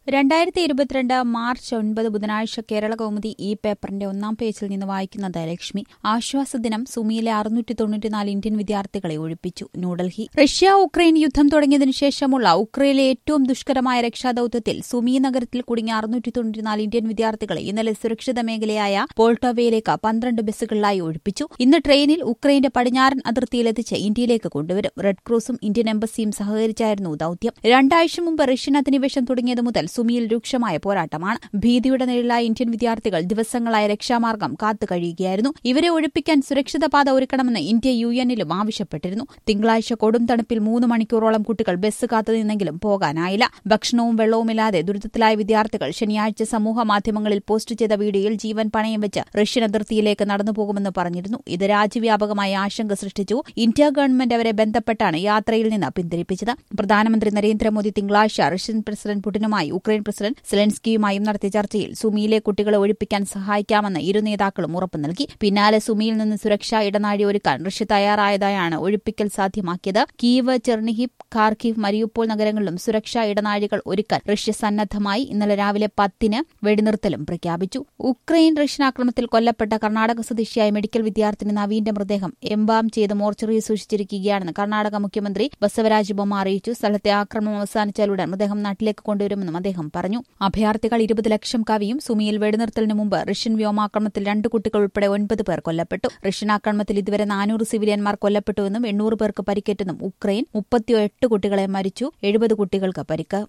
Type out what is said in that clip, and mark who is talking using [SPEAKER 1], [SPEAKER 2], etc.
[SPEAKER 1] രണ്ടായിരത്തി ഇരുപത്തിരണ്ട് മാർച്ച് ഒൻപത് ബുധനാഴ്ച കേരള കൗമുദി ഈ പേപ്പറിന്റെ ഒന്നാം പേജിൽ നിന്ന് വായിക്കുന്നത് ലക്ഷ്മി ആശ്വാസദിനം സുമിയിലെ അറുന്നൂറ്റി തൊണ്ണൂറ്റിനാല് ഇന്ത്യൻ വിദ്യാർത്ഥികളെ ഒഴിപ്പിച്ചു ന്യൂഡൽഹി റഷ്യ ഉക്രൈൻ യുദ്ധം തുടങ്ങിയതിനു ശേഷമുള്ള ഉക്രൈനിലെ ഏറ്റവും ദുഷ്കരമായ രക്ഷാദൌത്യത്തിൽ സുമി നഗരത്തിൽ കുടുങ്ങിയ അറുന്നൂറ്റി തൊണ്ണൂറ്റിനാല് ഇന്ത്യൻ വിദ്യാർത്ഥികളെ ഇന്നലെ സുരക്ഷിത മേഖലയായ പോൾട്ടോവയിലേക്ക് പന്ത്രണ്ട് ബസ്സുകളിലായി ഒഴിപ്പിച്ചു ഇന്ന് ട്രെയിനിൽ ഉക്രൈന്റെ പടിഞ്ഞാറൻ അതിർത്തിയിലെത്തിച്ച് ഇന്ത്യയിലേക്ക് കൊണ്ടുവരും റെഡ് ക്രോസും ഇന്ത്യൻ എംബസിയും സഹകരിച്ചായിരുന്നു ദൌത്യം രണ്ടാഴ്ച മുമ്പ് റഷ്യൻ അധിനിവേശം തുടങ്ങിയത് മുതൽ സുമിയിൽ രൂക്ഷമായ പോരാട്ടമാണ് ഭീതിയുടെ നിഴലായ ഇന്ത്യൻ വിദ്യാർത്ഥികൾ ദിവസങ്ങളായി രക്ഷാമാർഗം കാത്തു കഴിയുകയായിരുന്നു ഇവരെ ഒഴിപ്പിക്കാൻ സുരക്ഷിത പാത ഒരുക്കണമെന്ന് ഇന്ത്യ യു എന്നിലും ആവശ്യപ്പെട്ടിരുന്നു തിങ്കളാഴ്ച കൊടും തണുപ്പിൽ മൂന്ന് മണിക്കൂറോളം കുട്ടികൾ ബസ് കാത്തുനിന്നെങ്കിലും പോകാനായില്ല ഭക്ഷണവും വെള്ളവുമില്ലാതെ ദുരിതത്തിലായ വിദ്യാർത്ഥികൾ ശനിയാഴ്ച സമൂഹ മാധ്യമങ്ങളിൽ പോസ്റ്റ് ചെയ്ത വീഡിയോയിൽ ജീവൻ പണയം വെച്ച് റഷ്യൻ അതിർത്തിയിലേക്ക് നടന്നുപോകുമെന്ന് പറഞ്ഞിരുന്നു ഇത് രാജ്യവ്യാപകമായ ആശങ്ക സൃഷ്ടിച്ചു ഇന്ത്യ ഗവൺമെന്റ് അവരെ ബന്ധപ്പെട്ടാണ് യാത്രയിൽ നിന്ന് പിന്തിരിപ്പിച്ചത് പ്രധാനമന്ത്രി നരേന്ദ്രമോദി തിങ്കളാഴ്ച റഷ്യൻ പ്രസിഡന്റ് പുടിനുമായി ഉക്രൈൻ പ്രസിഡന്റ് സെലൻസ്കിയുമായും നടത്തിയ ചർച്ചയിൽ സുമിയിലെ കുട്ടികളെ ഒഴിപ്പിക്കാൻ സഹായിക്കാമെന്ന് ഇരു നേതാക്കളും ഉറപ്പു നൽകി പിന്നാലെ സുമിയിൽ നിന്ന് സുരക്ഷാ ഇടനാഴി ഒരുക്കാൻ റഷ്യ തയ്യാറായതായാണ് ഒഴിപ്പിക്കൽ സാധ്യമാക്കിയത് കീവ് ചെർണിഹിപ് ഖാർക്കിവ് മരിയുപ്പോൾ നഗരങ്ങളിലും സുരക്ഷാ ഇടനാഴികൾ ഒരുക്കാൻ റഷ്യ സന്നദ്ധമായി ഇന്നലെ രാവിലെ പത്തിന് വെടിനിർത്തലും പ്രഖ്യാപിച്ചു ഉക്രൈൻ റഷ്യൻ ആക്രമണത്തിൽ കൊല്ലപ്പെട്ട കർണാടക സ്വദേശിയായ മെഡിക്കൽ വിദ്യാർത്ഥിനി നവീന്റെ മൃതദേഹം എംബാം ചെയ്ത് മോർച്ചറിയിൽ സൂക്ഷിച്ചിരിക്കുകയാണെന്ന് കർണാടക മുഖ്യമന്ത്രി ബസവരാജ് ബൊമ്മ അറിയിച്ചു സ്ഥലത്തെ ആക്രമണം അവസാനിച്ചാലുടൻ മൃതദേഹം നാട്ടിലേക്ക് കൊണ്ടുവരുമെന്നും അദ്ദേഹം പറഞ്ഞു അഭയാർത്ഥികൾ ഇരുപത് ലക്ഷം കവിയും സുമിയിൽ വെടിനിർത്തലിന് മുമ്പ് റഷ്യൻ വ്യോമാക്രമണത്തിൽ രണ്ട് കുട്ടികൾ ഉൾപ്പെടെ ഒൻപത് പേർ കൊല്ലപ്പെട്ടു റഷ്യൻ ആക്രമണത്തിൽ ഇതുവരെ നാനൂറ് സിവിലിയന്മാർ കൊല്ലപ്പെട്ടുവെന്നും എണ്ണൂറ് പേർക്ക് പരിക്കേറ്റെന്നും ഉക്രൈൻ മുപ്പത്തിയെട്ട് കുട്ടികളെ മരിച്ചു എഴുപത് കുട്ടികൾക്ക് പരിക്ക്